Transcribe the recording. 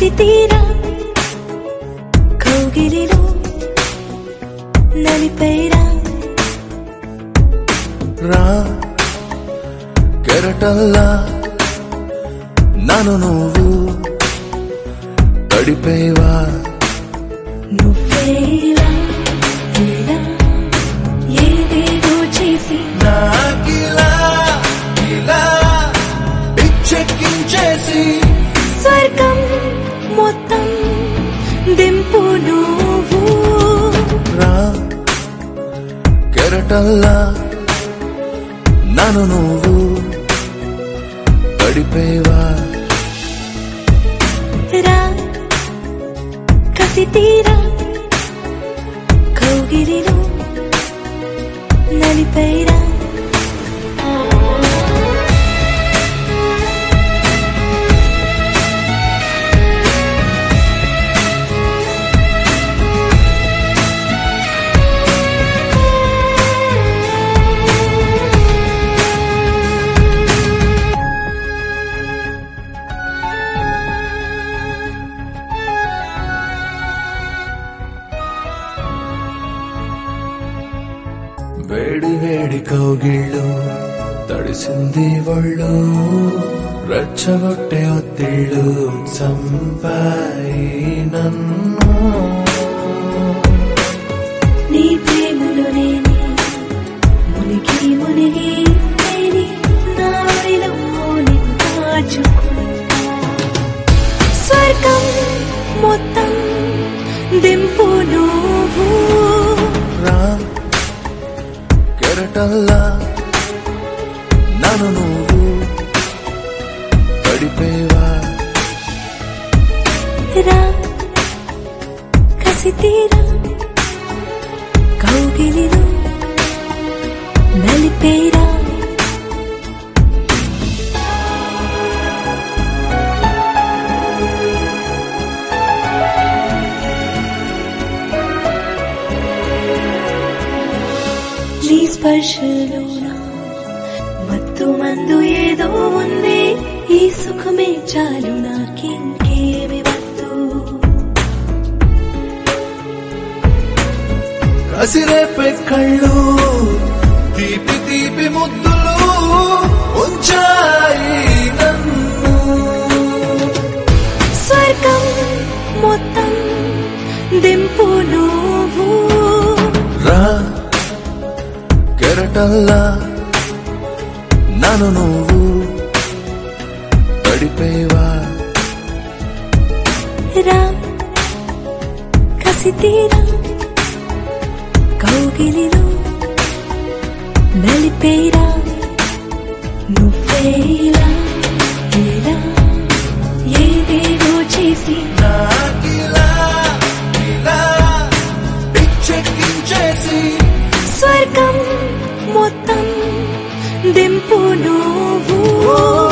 కసి తీరా కౌగిలిలో నలిపైరా రా కెరటల్లా నన్ను నువ్వు తడిపేవా నువ్వేలా ఇలా ఏదేదో చేసి నాకిలా ఇలా పిచ్చెక్కించేసి స్వర్గం మొత్తం దింపు నువ్వు రా కెరటల్లా నన్ను నువ్వు తడిపేవా రా కసి తీరా కౌగిలిలో నలిపైరా వేడి వేడి కౌగిళ్ళు తడిసింది ఒళ్ళు రెచ్చగొట్టే ఒత్తిళ్ళు చంపాయి నన్ను నీ ప్రేమలో నేనే మునిగి మునిగి తేలి నాడిలో నిన్ను దాచుకుంటా స్వర్గం మొత్తం దింపు నువ్వు రా కెరటల్లా నన్ను నువ్వు తడిపేవా రా కసి తీరా కౌగిలిలో నలిపేరా నీ స్పర్శలోన మత్తు మందు ఏదో ఉంది ఈ సుఖమే చాలు నాకింకేమి వద్దు కసిరేపే కళ్ళు తీపి తీపి ముద్దులు ఉంచాయి నన్ను స్వర్గం మొత్తం దింపు నువ్వు రా కెరటల్లా నన్ను నువ్వు తడిపేవా రా కసి తీరా కౌగిలిలో నలిపేరా నువ్వేలా ఇలా ఏదేదో చేసి నాకిలా ఇలా పిచ్చెక్కించేసి స్వర్గం మొత్తం దింపు నువ్వు